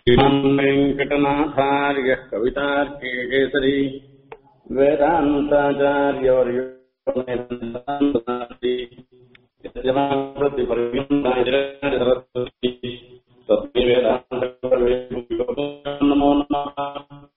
वेङ्कटनाथार्यः कवितार्के केसरी वेदान्ताचार्यवर्यो तस्मै वेदान्त नमो नमः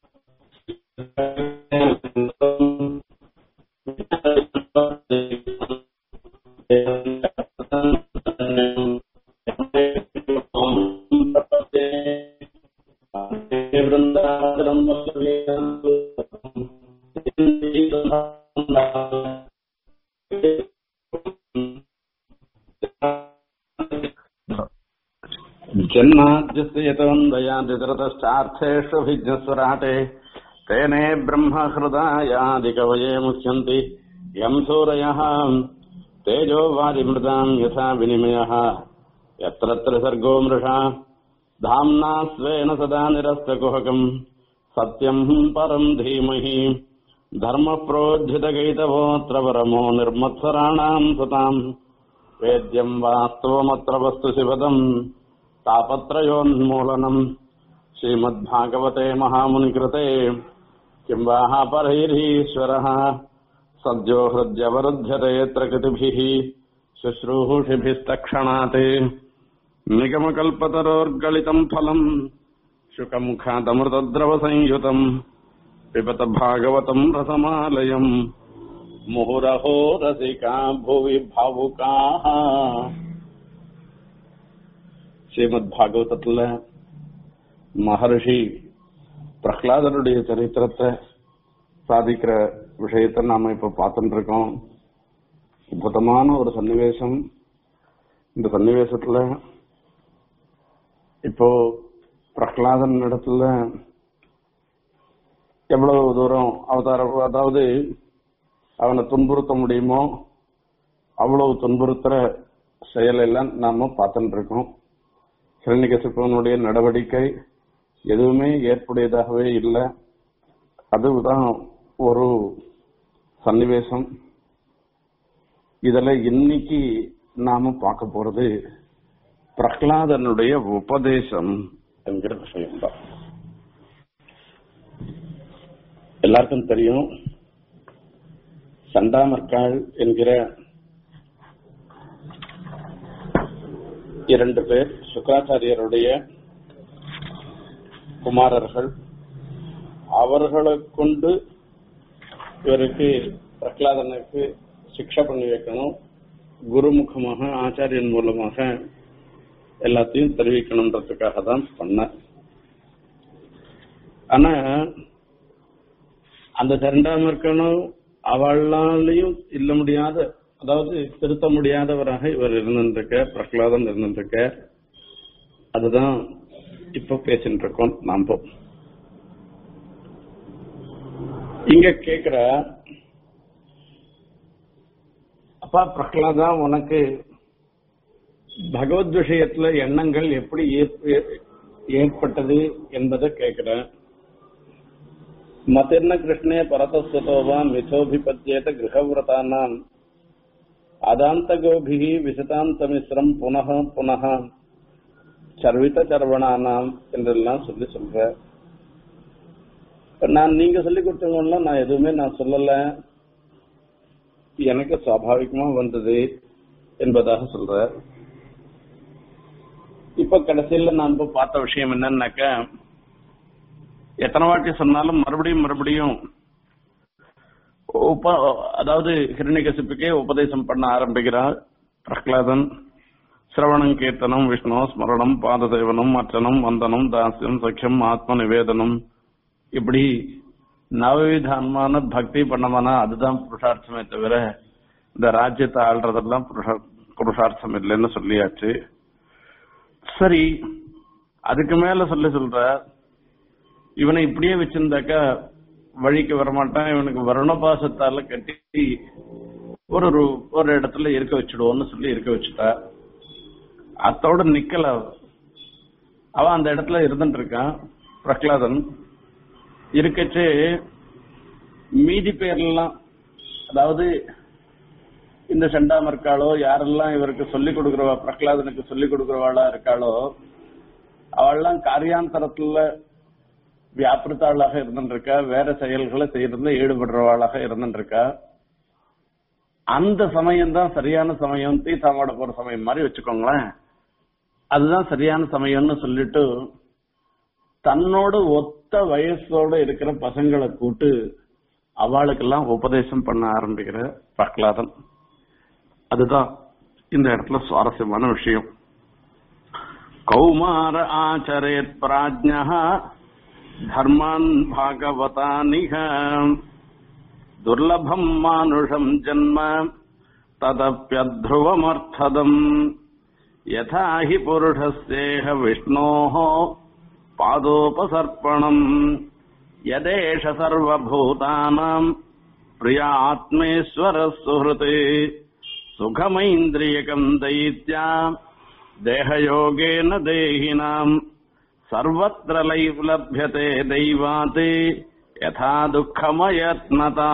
जन्माद्यस्य यतवन्दयादितरतश्चार्थेषु भिज्ञस्वराटे तेने ब्रह्महृदायादिकवये मुह्यन्ति यम् सूरयः तेजो वारिमृताम् यथा विनिमयः यत्र त्रिसर्गो मृषा धाम्ना स्वेन सदा निरस्तकुहकम् सत्यम् परम् धीमहि धर्मप्रोज्झितगैतवोऽत्र परमो निर्मत्सराणाम् सताम् वेद्यम् वास्तवमत्र वस्तु शिवदम् तापत्रयोन्मूलनम् श्रीमद्भागवते महामुनिकृते किं वाः परैरीश्वरः सद्यो हृद्यवरुध्यते यत्र कृतिभिः शुश्रूषिभिस्तक्षणात् निगमकल्पतरोर्गलितम् फलम् शुकमुखादमृतद्रवसंयुतम् पिबत भागवतम् रसमालयम् मुहुरहो रसिका भुवि भावुकाः ஸ்ரீமத் பாகவதத்துல மகர்ஷி பிரகலாதனுடைய சரித்திரத்தை சாதிக்கிற விஷயத்தை நாம இப்ப பார்த்துட்டு இருக்கோம் அற்புதமான ஒரு சன்னிவேசம் இந்த சன்னிவேசத்துல இப்போ பிரகலாதன் இடத்துல எவ்வளவு தூரம் அவதார அதாவது அவனை துன்புறுத்த முடியுமோ அவ்வளவு துன்புறுத்துற செயலெல்லாம் நாம பார்த்துட்டு இருக்கோம் ஹிரண்யகசிப்பவனுடைய நடவடிக்கை எதுவுமே ஏற்புடையதாகவே இல்லை அதுதான் ஒரு சன்னிவேசம் இதுல இன்னைக்கு நாம பார்க்க போறது பிரகலாதனுடைய உபதேசம் என்கிற விஷயம்தான் எல்லாருக்கும் தெரியும் சண்டாமர்காள் என்கிற இரண்டு பேர் சுக்கராச்சாரியருடைய குமாரர்கள் அவர்களை கொண்டு இவருக்கு பிரகலாதனுக்கு சிக்ஷா பண்ணி வைக்கணும் குருமுகமாக ஆச்சாரியன் மூலமாக எல்லாத்தையும் தெரிவிக்கணுன்றதுக்காக தான் பண்ண ஆனா அந்த இரண்டாம் இருக்கணும் அவளாலையும் இல்ல முடியாத அதாவது திருத்த முடியாதவராக இவர் இருந்திருக்க பிரகலாதன் இருந்திருக்க அதுதான் இப்ப பேசிட்டு இருக்கோம் நாம இங்க கேக்குற அப்பா பிரகலாதா உனக்கு பகவத் விஷயத்துல எண்ணங்கள் எப்படி ஏற்பட்டது என்பதை கேக்குறேன் மத்திர்ன கிருஷ்ணே பரதஸ்வதோவா மிதோபிபத்தியேத கிரகவிரதானாம் அதாந்தகோபிகி விசதாந்தமிஸ்ரம் புனக புனக சர்வித சரவணானாம் என்றெல்லாம் சொல்லி சொல்ற நான் நீங்க சொல்லி கொடுத்தவங்கலாம் நான் எதுவுமே நான் சொல்லல எனக்கு சுவாபாவிகமா வந்தது என்பதாக சொல்ற இப்ப கடைசியில நான் இப்ப பார்த்த விஷயம் என்னன்னாக்க எத்தனை வாட்டி சொன்னாலும் மறுபடியும் மறுபடியும் உப அதாவது ஹிரண்யகசிப்புக்கே உபதேசம் பண்ண ஆரம்பிக்கிறார் பிரகலாதன் சிரவணம் கீர்த்தனம் விஷ்ணு ஸ்மரணம் பாததேவனம் அர்ச்சனம் வந்தனம் தாசியம் சக்கியம் ஆத்ம நிவேதனம் இப்படி நவவிதமான பக்தி பண்ணமானா அதுதான் புருஷார்த்தமே தவிர இந்த ராஜ்யத்தை ஆள்றதெல்லாம் புருஷார்த்தம் இல்லைன்னு சொல்லியாச்சு சரி அதுக்கு மேல சொல்லி சொல்ற இவனை இப்படியே வச்சிருந்தாக்கா வழிக்கு வரமாட்டான் இவனுக்கு வருணபாசத்தால கட்டி ஒரு ஒரு இடத்துல இருக்க வச்சுடுவோம்னு சொல்லி இருக்க வச்சுட்டா அத்தோட நிக்கல அவன் அந்த இடத்துல இருந்துட்டு இருக்கான் பிரகலாதன் இருக்கச்சு மீதி பேர்லாம் அதாவது இந்த செண்டாம இருக்காளோ யாரெல்லாம் இவருக்கு சொல்லிக் கொடுக்கிறவா பிரகலாதனுக்கு சொல்லிக் கொடுக்கிறவாளா இருக்காளோ அவள்லாம் காரியாந்தரத்துல வியாபிரத்தாளாக இருந்துருக்கா வேற செயல்களை செய்யறதுல ஈடுபடுறவாளாக இருந்துருக்கா அந்த சமயம் தான் சரியான சமயம் தீ சாமாட போற சமயம் மாதிரி வச்சுக்கோங்களேன் அதுதான் சரியான சமயம்னு சொல்லிட்டு தன்னோட ஒத்த வயசோட இருக்கிற பசங்களை கூட்டு அவளுக்கெல்லாம் உபதேசம் பண்ண ஆரம்பிக்கிற பிரகலாதன் அதுதான் இந்த இடத்துல சுவாரஸ்யமான விஷயம் கௌமார ஆச்சரேத் பிராஜ்யா தர்மான் பாகவதானிக துர்லபம் மானுஷம் ஜன்ம ததப்பியத்ருவமர்த்ததம் யதா ஹி புருஷஸ்யேஹ விஷ்ணோः பாதோபசர்ப்பணம் யதேஷ சர்வபூதானாம் பிரியா ஆத்மேஸ்வர சுஹൃத் சுகமைந்திரியகம் தைத்யா தேகயோகேன தேகினாம் சர்வத்திர லைவ் லப்யதே தெய்வாத் யதா துக்கமயத்னதா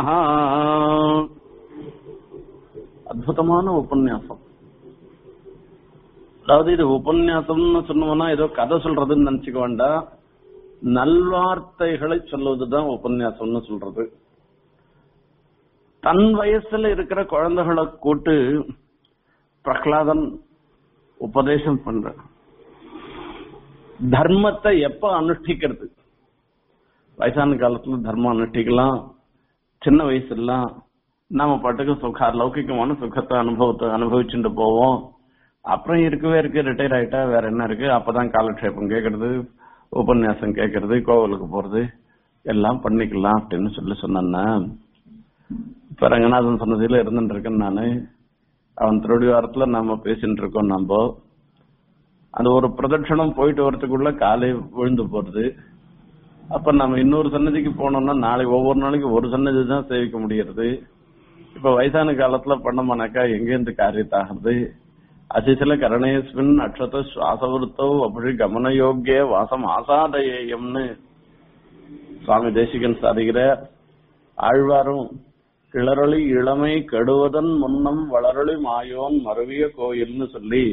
அற்புதமான உபன்யாசம் அதாவது இது உபன்யாசம்னு சொன்னோம்னா ஏதோ கதை சொல்றதுன்னு நினைச்சுக்க வேண்டாம் நல்வார்த்தைகளை சொல்லுவதுதான் உபன்யாசம்னு சொல்றது தன் வயசுல இருக்கிற குழந்தைகளை கூட்டு பிரகலாதன் உபதேசம் பண்ற தர்மத்தை எப்ப அனுஷ்டிக்கிறது வயசான காலத்துல தர்மம் அனுஷ்டிக்கலாம் சின்ன வயசுலாம் நாம பாட்டுக்கு சுகா லௌகிகமான சுகத்தை அனுபவத்தை அனுபவிச்சுட்டு போவோம் அப்புறம் இருக்கவே இருக்கு ரிட்டையர் ஆயிட்டா வேற என்ன இருக்கு அப்பதான் காலக்ஷேபம் கேட்கறது உபன்யாசம் கேட்கறது கோவிலுக்கு போறது எல்லாம் பண்ணிக்கலாம் அப்படின்னு சொல்லி சொன்னா இப்ப ரங்கநாதன் சொன்னதில இருந்துட்டு இருக்கேன் நானு அவன் திருடிவாரத்துல நாம பேசிட்டு இருக்கோம் நம்ம அந்த ஒரு பிரதட்சணம் போயிட்டு வரதுக்குள்ள காலை விழுந்து போறது அப்ப நம்ம இன்னொரு சன்னதிக்கு போனோம்னா நாளை ஒவ்வொரு நாளைக்கு ஒரு சன்னதி தான் சேவிக்க முடியறது இப்ப வயசான காலத்துல பண்ணோம்னாக்கா எங்கேருந்து காரியத்தாகிறது அசிசில கரணேஸ்மின் அக்ஷத சுவாசவருத்தோ அப்படி கமனயோக்கிய வாசம் ஆசாதயம்னு சுவாமி தேசிகன் சாதிக்கிறார் ஆழ்வாரும் கிளறொளி இளமை கெடுவதன் முன்னம் வளரொளி மாயோன் மருவிய கோயில்னு சொல்லி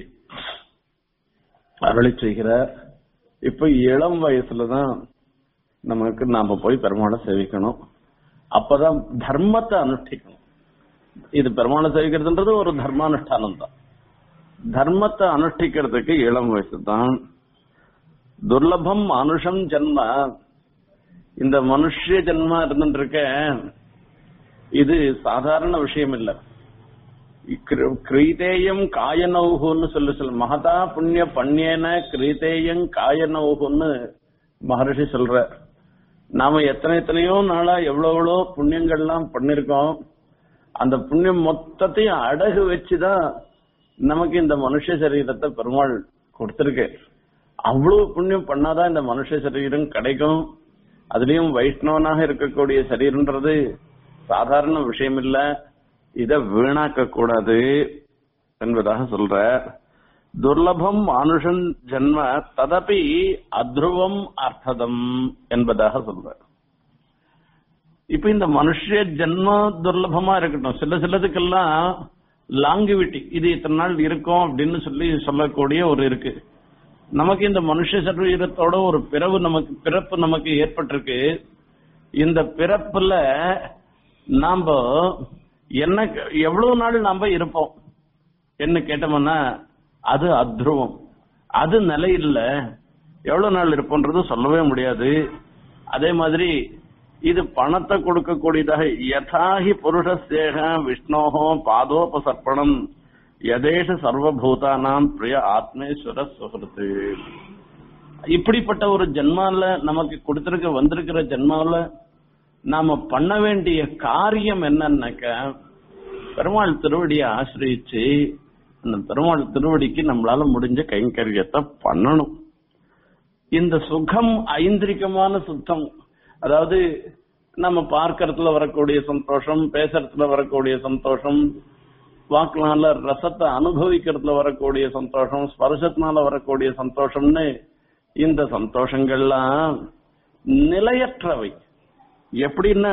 அருளி செய்கிறார் இப்ப இளம் வயசுலதான் நமக்கு நாம போய் பெருமாளை சேவிக்கணும் அப்பதான் தர்மத்தை அனுஷ்டிக்கணும் இது பெருமாளை சேவிக்கிறதுன்றது ஒரு தர்மானுஷ்டானம் தான் தர்மத்தை அனுஷ்டிக்கிறதுக்கு இளம் வயசு தான் துர்லபம் மனுஷம் ஜென்ம இந்த மனுஷ ஜென்மா இருந்துட்டு இருக்க இது சாதாரண விஷயம் இல்ல கிரீதேயம் காயனௌகுன்னு சொல்லி சொல்ல மகதா புண்ணிய பண்யேன கிரீதேயம் காயனௌகுன்னு மகர்ஷி சொல்ற நாம எத்தனை எத்தனையோ நாளா எவ்வளவு எவ்வளோ புண்ணியங்கள்லாம் பண்ணிருக்கோம் அந்த புண்ணியம் மொத்தத்தையும் அடகு வச்சுதான் நமக்கு இந்த மனுஷ சரீரத்தை பெருமாள் கொடுத்திருக்கு அவ்வளவு புண்ணியம் பண்ணாதான் இந்த மனுஷ சரீரம் கிடைக்கும் அதுலயும் வைஷ்ணவனாக இருக்கக்கூடிய சரீரம்ன்றது சாதாரண விஷயம் இல்ல இத வீணாக்க கூடாது என்பதாக சொல்ற துர்லபம் மனுஷன் ஜென்ம ததபி அத்ருவம் அர்த்ததம் என்பதாக சொல்ற இப்ப இந்த மனுஷ ஜென்ம துர்லபமா இருக்கட்டும் சில சிலதுக்கெல்லாம் லாங்குவிட்டி இது இத்தனை நாள் இருக்கும் அப்படின்னு சொல்லி சொல்லக்கூடிய ஒரு இருக்கு நமக்கு இந்த மனுஷ சரீரத்தோட ஒரு பிறவு நமக்கு பிறப்பு நமக்கு ஏற்பட்டிருக்கு இந்த பிறப்புல நாம என்ன எவ்வளவு நாள் நாம இருப்போம் என்ன கேட்டோம்னா அது அத்ருவம் அது நிலை இல்ல எவ்வளவு நாள் இருப்போன்றது சொல்லவே முடியாது அதே மாதிரி இது பணத்தை கொடுக்கக்கூடியதாக யதாஹி புருஷசேக விஷ்ணோஹோ பாதோபசர்ப்பணம் யதேஷ சர்வபூதானாம் பிரிய ஆத்மேஸ்வர சுகிருத்து இப்படிப்பட்ட ஒரு ஜென்மால நமக்கு கொடுத்திருக்க வந்திருக்கிற ஜென்மால நாம பண்ண வேண்டிய காரியம் என்னன்னாக்க பெருமாள் திருவடியை ஆசிரியிச்சு அந்த பெருமாள் திருவடிக்கு நம்மளால முடிஞ்ச கைங்கரியத்தை பண்ணணும் இந்த சுகம் ஐந்திரிகமான சுத்தம் அதாவது நம்ம பார்க்கறதுல வரக்கூடிய சந்தோஷம் பேசுறதுல வரக்கூடிய சந்தோஷம் வாக்குனால ரசத்தை அனுபவிக்கிறதுல வரக்கூடிய சந்தோஷம் ஸ்பர்சத்தினால வரக்கூடிய சந்தோஷம்னு இந்த சந்தோஷங்கள்லாம் நிலையற்றவை எப்படின்னா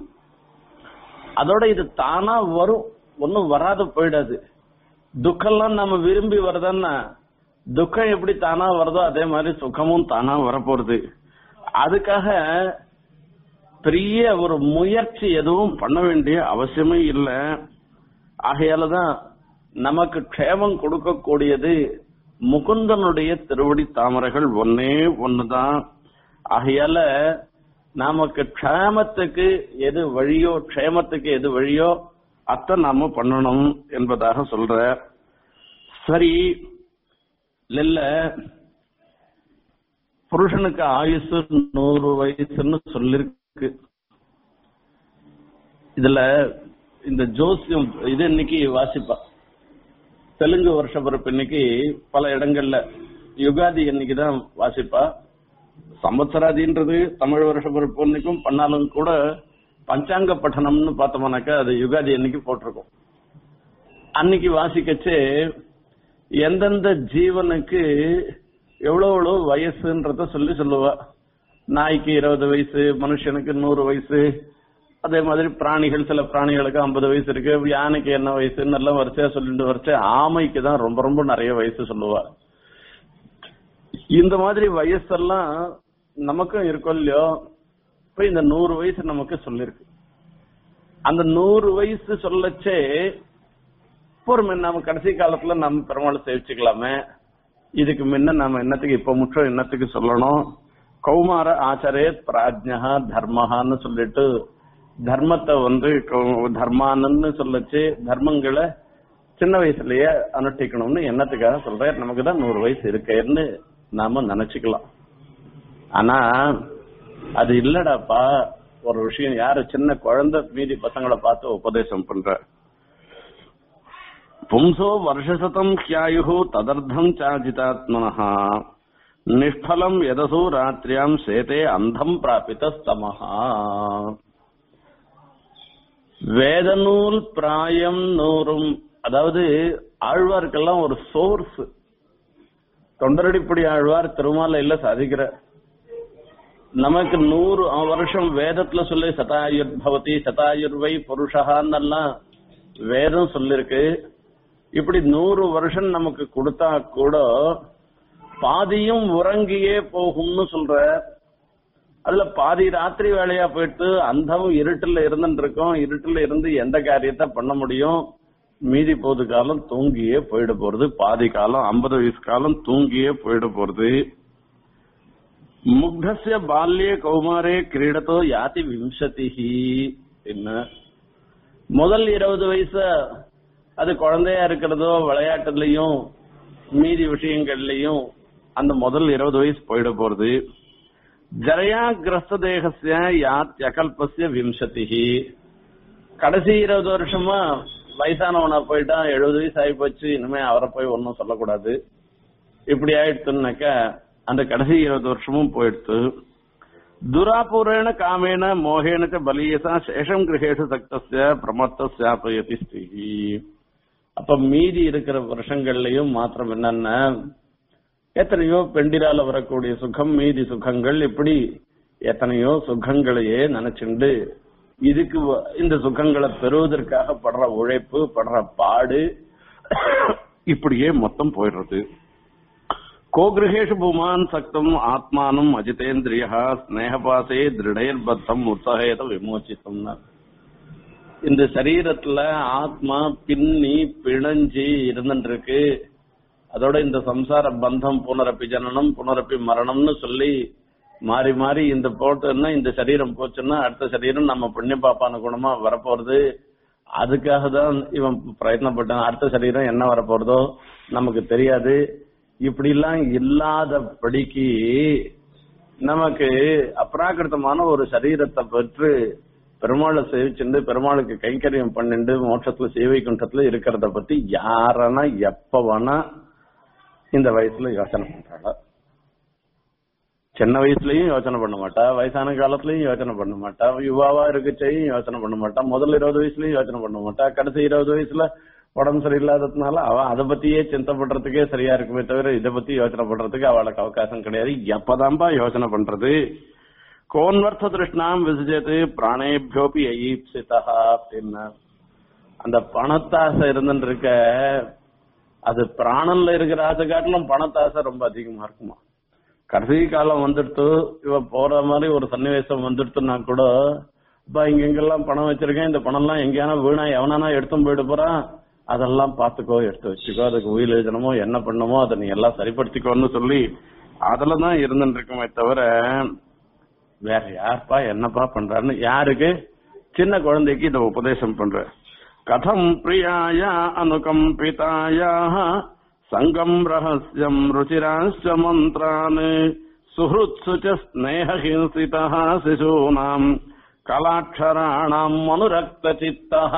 அதோட இது தானா வரும் ஒன்னும் வராது போயிடாது துக்கம்லாம் நம்ம விரும்பி வருதுன்னா துக்கம் எப்படி தானா வருதோ அதே மாதிரி சுகமும் தானா வரப்போறது அதுக்காக பெரிய ஒரு முயற்சி எதுவும் பண்ண வேண்டிய அவசியமே இல்லை ஆகையாலதான் நமக்கு க்ஷேமம் கொடுக்கக்கூடியது முகுந்தனுடைய திருவடி தாமரைகள் ஒன்னே ஒண்ணுதான் ஆகையால நமக்கு க்ஷேமத்துக்கு எது வழியோ க்ஷேமத்துக்கு எது வழியோ அத்தை நாம பண்ணணும் என்பதாக சொல்ற சரி இல்ல புருஷனுக்கு ஆயுசு நூறு வயசுன்னு சொல்லிருக்கு இதுல இந்த ஜோசியம் இது இன்னைக்கு வாசிப்பா தெலுங்கு வருஷ பிறப்பு இன்னைக்கு பல இடங்கள்ல யுகாதி இன்னைக்கு தான் வாசிப்பா சம்பத்சராதின்றது தமிழ் வருஷ பிறப்பு இன்னைக்கும் பண்ணாலும் கூட பஞ்சாங்க பட்டணம்னு பார்த்தோம்னாக்கா அது யுகாதி அன்னைக்கு போட்டிருக்கோம் அன்னைக்கு வாசிக்கச்சு எந்தெந்த ஜீவனுக்கு எவ்வளவு எவ்வளவு வயசுன்றத சொல்லி சொல்லுவா நாய்க்கு இருபது வயசு மனுஷனுக்கு நூறு வயசு அதே மாதிரி பிராணிகள் சில பிராணிகளுக்கு ஐம்பது வயசு இருக்கு யானைக்கு என்ன வயசுன்னு எல்லாம் வரிசையா சொல்லிட்டு வரிசை ஆமைக்கு தான் ரொம்ப ரொம்ப நிறைய வயசு சொல்லுவா இந்த மாதிரி வயசெல்லாம் நமக்கும் இருக்கும் இல்லையோ இப்ப இந்த நூறு வயசு நமக்கு சொல்லிருக்கு அந்த நூறு வயசு சொல்லச்சே பொறுமை நம்ம கடைசி காலத்துல நம்ம பெருமாளை சேவிச்சுக்கலாமே இதுக்கு முன்ன நாம என்னத்துக்கு இப்ப முற்றம் என்னத்துக்கு சொல்லணும் கௌமார ஆச்சாரே பிராஜ்யா தர்மஹான்னு சொல்லிட்டு தர்மத்தை வந்து கௌ- தர்மானன்னு சொல்லச்சு தர்மங்களை சின்ன வயசுலயே அனுஷ்டிக்கணும்னு என்னத்துக்காக சொல்றேன் நமக்கு தான் நூறு வயசு இருக்கேன்னு நாம நினைச்சுக்கலாம் ஆனா அது இல்லடாப்பா ஒரு விஷயம் யாரு சின்ன குழந்தை மீதி பசங்களை பார்த்து உபதேசம் பண்ற பும்சோ வருஷசதம் ஹியாயு ததர்த்தம் சாஜிதாத்மனः நிஷ்பலம் எதசோ ராத்திரியாம் சேதே அந்தம் பிராபித ஸ்தமஹா வேதநூல் பிராயம் நூறும் அதாவது ஆழ்வார்க்கெல்லாம் ஒரு சோர்ஸ் தொண்டரடிப்படி ஆழ்வார் திருமாலையில சாதிக்கிற நமக்கு நூறு வருஷம் வேதத்துல சொல்லி சதாயுர் பவதி சதாயுர்வை புருஷகான்னெல்லாம் வேதம் சொல்லிருக்கு இப்படி நூறு வருஷம் நமக்கு கொடுத்தா கூட பாதியும் உறங்கியே போகும்னு சொல்ற அதுல பாதி ராத்திரி வேலையா போயிட்டு அந்தம் இருட்டுல இருந்துட்டு இருக்கோம் இருட்டுல இருந்து எந்த காரியத்தை பண்ண முடியும் மீதி போது காலம் தூங்கியே போயிட போறது பாதி காலம் ஐம்பது வயசு காலம் தூங்கியே போயிட போறது முக்தசிய பால்யே கௌமாரே கிரீடத்தோ யாதி விம்சதிஹி என்ன முதல் இருபது வயசு அது குழந்தையா இருக்கிறதோ விளையாட்டுலயும் மீதி விஷயங்கள்லயும் அந்த முதல் இருபது வயசு போயிட போறது ஜரையா கிரஸ்த தேகசிய யாத் அகல்பசிய விம்சதிஹி கடைசி இருபது வருஷமா வயசானவனா போயிட்டான் எழுபது வயசு ஆகி போச்சு இனிமே அவரை போய் ஒன்னும் சொல்லக்கூடாது இப்படி ஆயிடுச்சுன்னாக்கா அந்த கடைசி இருபது வருஷமும் போயிடுத்து துராபூரேண காமேன மோகேன ச பலியசா சேஷம் கிரகேஷு சக்தஸ்ய பிரமத்த சாப்பயதி ஸ்திரீ அப்ப மீதி இருக்கிற வருஷங்கள்லயும் மாத்திரம் என்னன்னா எத்தனையோ பெண்டிரால வரக்கூடிய சுகம் மீதி சுகங்கள் இப்படி எத்தனையோ சுகங்களையே நினைச்சுண்டு இதுக்கு வ- இந்த சுகங்களை பெறுவதற்காக படுற உழைப்பு படுற பாடு இப்படியே மொத்தம் போயிடுறது கோகிரகேஷு புமான் சக்தம் ஆத்மானம் அஜிதேந்திரியா ஸ்னேகபாசே திருடைர்பத்தம் உத்சகேத விமோச்சித்தம்னா இந்த சரீரத்துல ஆத்மா பின்னி பிணைஞ்சி இருந்துட்டு இருக்கு அதோட இந்த சம்சார பந்தம் புனரப்பி ஜனனம் புனரப்பி மரணம்னு சொல்லி மாறி மாறி இந்த போட்டுன்னா இந்த சரீரம் போச்சுன்னா அடுத்த சரீரம் நம்ம புண்ணிய பாப்பான குணமா வரப்போறது அதுக்காக தான் இவன் பிரயத்னப்பட்டான் அடுத்த சரீரம் என்ன வரப்போறதோ நமக்கு தெரியாது இப்படி எல்லாம் இல்லாதபடிக்கு நமக்கு அப்ராகிருத்தமான ஒரு சரீரத்தை பெற்று பெருமாளை சேவிச்சுண்டு பெருமாளுக்கு கைங்கரியம் பண்ணிண்டு மோட்சத்துல சேவை குண்டத்துல இருக்கிறத பத்தி யாரனா எப்ப வேணா இந்த வயசுல யோசனை பண்றாளா சின்ன வயசுலயும் யோசனை பண்ண மாட்டா வயசான காலத்துலயும் யோசனை பண்ண மாட்டா யுவாவா இருக்கச்சையும் யோசனை பண்ண மாட்டா முதல் இருபது வயசுலயும் யோசனை பண்ண மாட்டா கடைசி இருபது வயசுல உடம்பு சரியில்லாததுனால அவ அதை பத்தியே சிந்தை பண்றதுக்கே சரியா இருக்குமே தவிர இதை பத்தி யோசனை பண்றதுக்கு அவளுக்கு அவகாசம் கிடையாது எப்பதான்பா யோசனை பண்றது கோன்வர்த்த திருஷ்ணாம் விசிஜது பிராணேபியோபி ஐப்சிதா அப்படின்னா அந்த பணத்தாசை இருந்துட்டு இருக்க அது பிராணன்ல இருக்கிற ஆசை காட்டிலும் பணத்து ஆசை ரொம்ப அதிகமா இருக்குமா கடைசி காலம் வந்துடுத்து இவ போற மாதிரி ஒரு சன்னிவேசம் வந்துடுத்துனா கூட இப்ப இங்க எங்கெல்லாம் பணம் வச்சிருக்கேன் இந்த பணம் எல்லாம் எங்கேயானா வீணா எவனானா எடுத்தும் போயிட்டு போறான் அதெல்லாம் பாத்துக்கோ எடுத்து வச்சுக்கோ அதுக்கு உயிர் எழுதணுமோ என்ன பண்ணணுமோ அதை நீ எல்லாம் சரிப்படுத்திக்கோன்னு சொல்லி அதுல தான் இருந்துட்டு இருக்குமே தவிர வேற யார்ப்பா என்னப்பா பண்றாருன்னு யாருக்கு சின்ன குழந்தைக்கு இதை உபதேசம் பண்ற கதம் பிரியாய அனுகம்பிதாய சங்கம் ரகசியம் ருச்சிராச்ச மந்திரான் சுஹృத்சு ச ஸ்நேகஹிंसितः சிசூனாம் கலாட்சராணாம் மனுரக்த சித்தः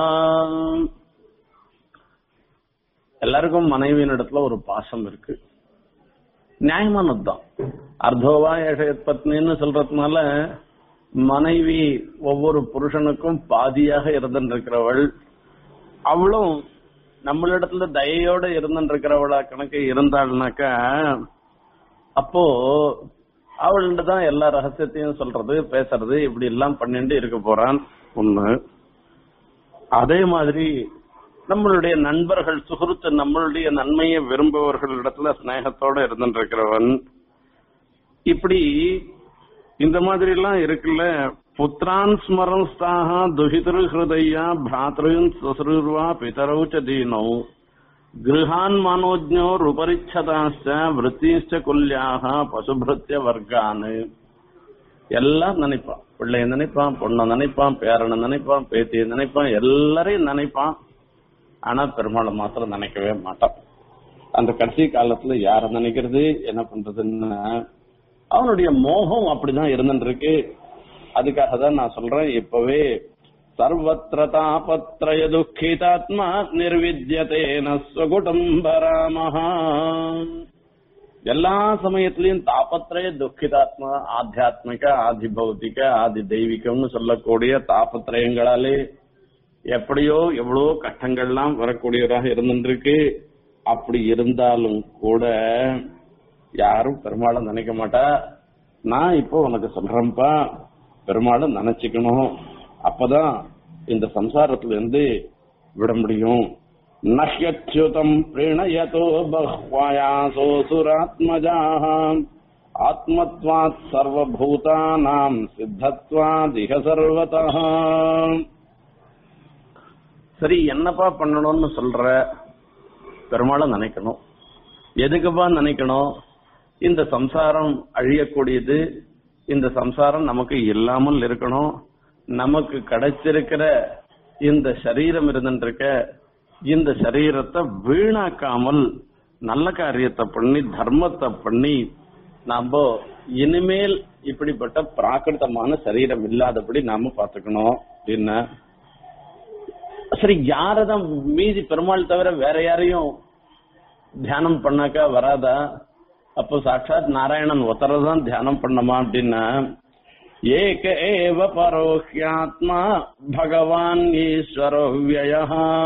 எல்லாருக்கும் மனைவியின் இடத்துல ஒரு பாசம் இருக்கு நியாயமானதுதான் அர்த்தோவா ஏஷயத் பத்னின்னு சொல்றதுனால மனைவி ஒவ்வொரு புருஷனுக்கும் பாதியாக இருந்திருக்கிறவள் அவளும் நம்மளிடத்துல தயையோட இருந்திருக்கிறவளா கணக்கு இருந்தாள்னாக்கா அப்போ அவள்கிட்ட தான் எல்லா ரகசியத்தையும் சொல்றது பேசுறது இப்படி எல்லாம் பண்ணிட்டு இருக்க போறான் ஒண்ணு அதே மாதிரி நம்மளுடைய நண்பர்கள் சுகுருத்து நம்மளுடைய நன்மையை விரும்புபவர்கள் இடத்துல ஸ்நேகத்தோட இருந்துருக்கிறவன் இப்படி இந்த மாதிரி எல்லாம் இருக்குல்ல புத்திரான் ஸ்மரன்ஸ்தாக துஹிதிரு ஹிருதயா பிராத்ருன் சுசுருவா பிதரௌ ச தீனௌ கிருஹான் மனோஜ்ஞோர் உபரிச்சதாச்ச விற்த்திச்ச குல்யாக பசுபிருத்திய வர்க்கான்னு எல்லாம் நினைப்பான் பிள்ளைய நினைப்பான் பொண்ணை நினைப்பான் பேரனை நினைப்பான் பேத்தியை நினைப்பான் எல்லாரையும் நினைப்பான் ஆனா பெருமாளை மாத்திரம் நினைக்கவே மாட்டான் அந்த கடைசி காலத்துல யார நினைக்கிறது என்ன பண்றதுன்னு அவனுடைய மோகம் அப்படிதான் இருந்துருக்கு அதுக்காக தான் நான் சொல்றேன் இப்பவே சர்வத்திர தாபத்ரய துக்கிதாத்மா நிர்வித்யதேன ஸ்வகுடும்பராமஹா எல்லா சமயத்திலையும் தாபத்திரய துக்கிதாத்மா ஆத்தியாத்மிக ஆதி பௌத்திக ஆதி தெய்வீகம்னு சொல்லக்கூடிய தாபத்திரயங்களாலே எப்படியோ எவ்வளவோ கஷ்டங்கள்லாம் வரக்கூடியவராக இருந்துருக்கு அப்படி இருந்தாலும் கூட யாரும் பெருமாளை நினைக்க மாட்டா நான் இப்போ உனக்கு சொல்றேன்ப்பா பெருமாளை நினைச்சுக்கணும் அப்பதான் இந்த சம்சாரத்துல இருந்து விட முடியும் நஹ்யச்சுதம் பிரணயதோ பஹ்வயாசோ சுராத்மஜாः ஆத்மத்வாத் சர்வபூதானாம் சித்தத்வாதிக சர்வதः சரி என்னப்பா பண்ணணும்னு சொல்ற பெருமாளை நினைக்கணும் எதுக்குப்பா நினைக்கணும் இந்த சம்சாரம் அழியக்கூடியது இந்த சம்சாரம் நமக்கு இல்லாமல் இருக்கணும் நமக்கு கிடைச்சிருக்கிற இந்த சரீரம் இருந்துருக்க இந்த சரீரத்தை வீணாக்காமல் நல்ல காரியத்தை பண்ணி தர்மத்தை பண்ணி நாம இனிமேல் இப்படிப்பட்ட பிராகிருதமான சரீரம் இல்லாதபடி நாம பாத்துக்கணும் அப்படின்னு சரி யாரதான் மீதி பெருமாள் தவிர வேற யாரையும் தியானம் பண்ணாக்கா வராதா அப்போ சாட்சாத் நாராயணன் ஒத்தரதான் தியானம் பண்ணமா அப்படின்னா ஏக ஏவ பரோஹ்யாத்மா பகவான் ஈஸ்வரோ விய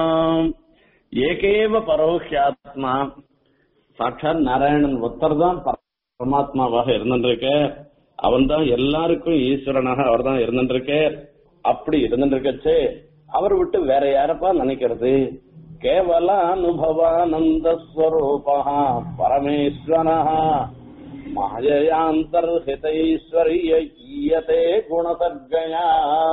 ஏகேவ பரோஹ்யாத்மா சாட்சாத் நாராயணன் ஒத்தர் தான் பரமாத்மாவாக இருந்திருக்க அவன் தான் எல்லாருக்கும் ஈஸ்வரனாக அவர் தான் இருந்திருக்க அப்படி இருந்திருக்கச்சே அவர் விட்டு வேற யாரப்பா நினைக்கிறது கேவல அனுபவானந்த ஸ்வரூபா பரமேஸ்வர மாயையாந்தர்ஹிதைஸ்வரிய ஈயதே குணசர்கயா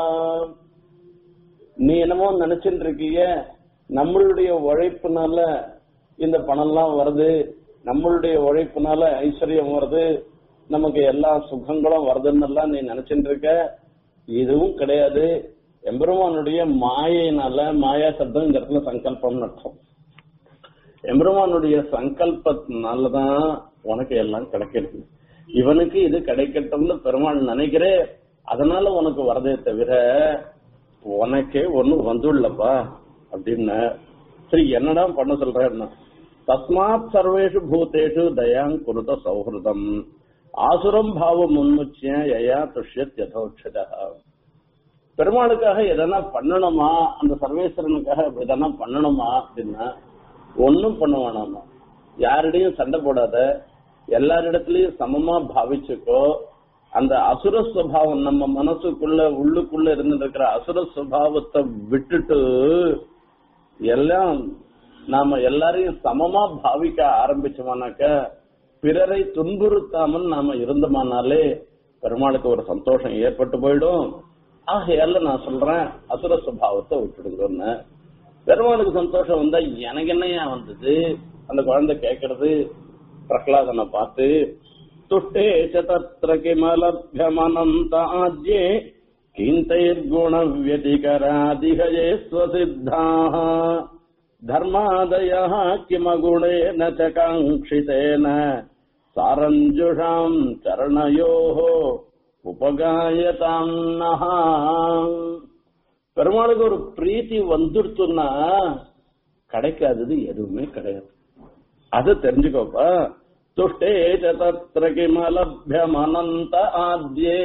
நீ என்னமோ நினைச்சுட்டு இருக்கீங்க நம்மளுடைய உழைப்புனால இந்த பணம்லாம் வருது நம்மளுடைய உழைப்புனால ஐஸ்வர்யம் வருது நமக்கு எல்லா சுகங்களும் வருதுன்னு எல்லாம் நீ நினைச்சுட்டு இருக்க இதுவும் கிடையாது எம்பெருமானுடைய மாயினால மாயா சப்தம் இந்த இடத்துல சங்கல்பம்னு அர்த்தம் எம்பெருமானுடைய சங்கல்பத்தினாலதான் உனக்கு எல்லாம் கிடைக்கிறது இவனுக்கு இது கிடைக்கட்டும்னு பெருமாள் நினைக்கிறே அதனால உனக்கு வரதே தவிர உனக்கே ஒன்னும் வந்துள்ளப்பா அப்படின்னு சரி என்னடா பண்ண சொல்றேன்னா தஸ்மாத் சர்வேஷு பூதேஷு தயாங் குருத சௌஹிருதம் ஆசுரம் பாவம் முன்முச்சிய யயா துஷ்யத் யதோட்சதா பெருமாளுக்காக எதனா பண்ணணுமா அந்த சர்வேஸ்வரனுக்காக எதனா பண்ணணுமா அப்படின்னா ஒன்னும் பண்ண வேணாமா யாரிடையும் சண்டை போடாத எல்லாரிடத்துலயும் சமமா பாவிச்சுக்கோ அந்த அசுர சுவாவம் நம்ம மனசுக்குள்ள உள்ளுக்குள்ள இருந்துட்டு இருக்கிற அசுர சுவாவத்தை விட்டுட்டு எல்லாம் நாம எல்லாரையும் சமமா பாவிக்க ஆரம்பிச்சோமானாக்க பிறரை துன்புறுத்தாமல் நாம இருந்தோமானாலே பெருமாளுக்கு ஒரு சந்தோஷம் ஏற்பட்டு போயிடும் ஆகையால நான் சொல்றேன் அசுர சுபாவத்தை விட்டுடுங்கன்னு பெருமாளுக்கு சந்தோஷம் வந்தா எனக்கு என்னையா வந்தது அந்த குழந்தை கேக்குறது பிரகலாதனை பார்த்து துஷ்டே தத்திர கிமலபியமனந்த ஆஜ்யே கிந்தைர்குண வியதிகராதிகயே ஸ்வசித்தாக தர்மாதய கிமகுணேன ச காங்கிதேன சாரஞ்சுஷாம் சரணயோ உபகாயதாம் நஹா பெருமாளுக்கு ஒரு பிரீத்தி வந்துடுத்துன்னா கிடைக்காதது எதுவுமே கிடையாது அது தெரிஞ்சுக்கோப்பா துஷ்டே தத்திர கிமலபியமனந்த ஆத்யே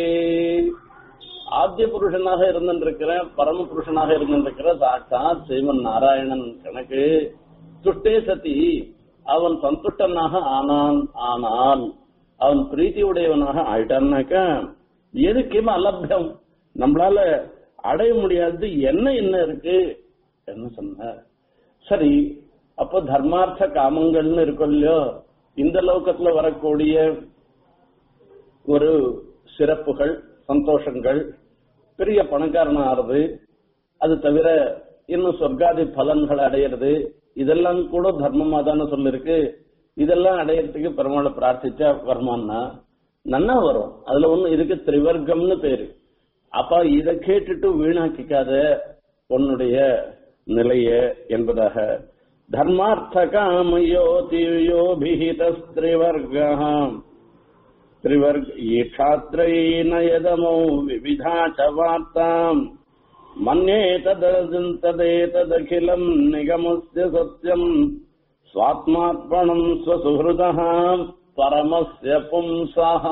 ஆத்திய புருஷனாக இருந்திருக்கிற பரம புருஷனாக இருந்திருக்கிற சாட்சாத் ஸ்ரீமன் நாராயணன் கணக்கு துஷ்டே சதி அவன் சந்துஷ்டனாக ஆனான் ஆனால் அவன் பிரீத்தி உடையவனாக ஆயிட்டான்னாக்க எதுக்குமே அலபியம் நம்மளால அடைய முடியாதது என்ன என்ன இருக்கு என்ன சொன்ன சரி அப்போ தர்மார்த்த காமங்கள்னு இருக்கும் இல்லையோ இந்த லோகத்துல வரக்கூடிய ஒரு சிறப்புகள் சந்தோஷங்கள் பெரிய பணக்காரன் ஆறுது அது தவிர இன்னும் சொர்க்காதி பலன்களை அடையிறது இதெல்லாம் கூட தர்மமா தானே சொல்லிருக்கு இதெல்லாம் அடையறதுக்கு பெருமாளை பிரார்த்திச்சா வருமானா நன்னா வரும் அதுல ஒண்ணு இருக்கு திரிவர்க்கம்னு பேரு அப்ப இத கேட்டுட்டு வீணாக்கிக்காத உன்னுடைய நிலைய என்பதாக தர்மார்த்த காமயோ தியோபிஹிதிரிவர்காம் त्रिवर्ग ईक्षात्रयेन यदमौ विविधा च वार्ताम् मन्ये तदजन् तदेतदखिलम् निगमस्य सत्यम् स्वात्मार्पणम् स्वसुहृदः परमस्य पुंसः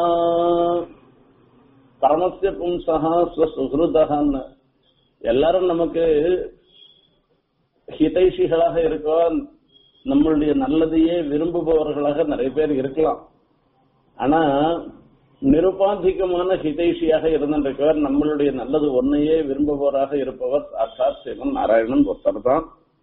பரமசிய பும்சா ஸ்வசுகிருதன் எல்லாரும் நமக்கு ஹிதைஷிகளாக இருக்கோம் நம்மளுடைய நல்லதையே விரும்புபவர்களாக நிறைய பேர் இருக்கலாம் ஆனா நிருபாதிகமான ஹிதைஷியாக இருந்திருக்கவர் நம்மளுடைய நல்லது ஒன்னையே விரும்புபவராக இருப்பவர் சாட்சாத் சிவன் நாராயணன் ஒருத்தர் தான்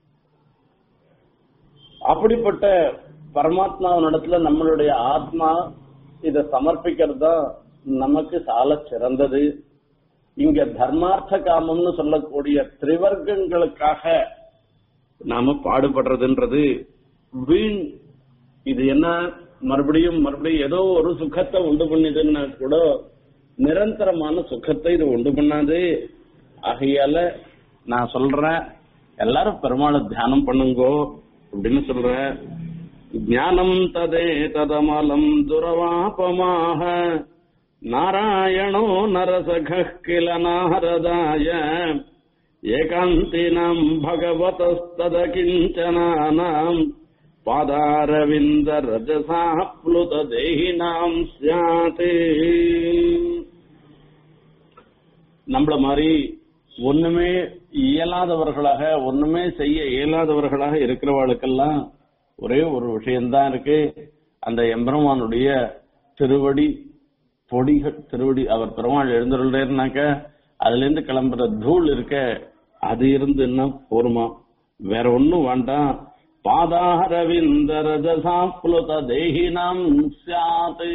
அப்படிப்பட்ட பரமாத்மாவினிடத்துல நம்மளுடைய ஆத்மா இத சமர்ப்பிக்கிறது தான் நமக்கு சால சிறந்தது இங்க தர்மார்த்த காமம்னு சொல்லக்கூடிய திரிவர்க்கங்களுக்காக நாம பாடுபடுறதுன்றது வீண் இது என்ன மறுபடியும் மறுபடியும் ஏதோ ஒரு சுகத்தை உண்டு பண்ணுதுன்னா கூட நிரந்தரமான சுகத்தை இது உண்டு பண்ணாது ஆகையால நான் சொல்றேன் எல்லாரும் பெருமாளை தியானம் பண்ணுங்கோ அப்படின்னு சொல்றேன் ஞானம் ததே ததமலம் துரவாபமாக நாராயணோ நரசக கில நாரதாய ஏகாந்தினாம் பகவதஸ்தத கிஞ்சனானாம் பாதாரவிந்த ரஜசா புலுத தேகினாம் சியாதே நம்மள மாதிரி ஒண்ணுமே இயலாதவர்களாக ஒண்ணுமே செய்ய இயலாதவர்களாக இருக்கிறவாளுக்கெல்லாம் ஒரே ஒரு விஷயம்தான் இருக்கு அந்த எம்பெருமானுடைய திருவடி பொடிகள் திருவடி அவர் பெருமாள் எழுந்துள்ளாருனாக்க அதுல இருந்து கிளம்புற தூள் இருக்க அது இருந்துன்னா போருமா வேற ஒண்ணும் வேண்டாம் பாதாரவிந்தரஜசாப்ளுத தேகினாம் சியாத்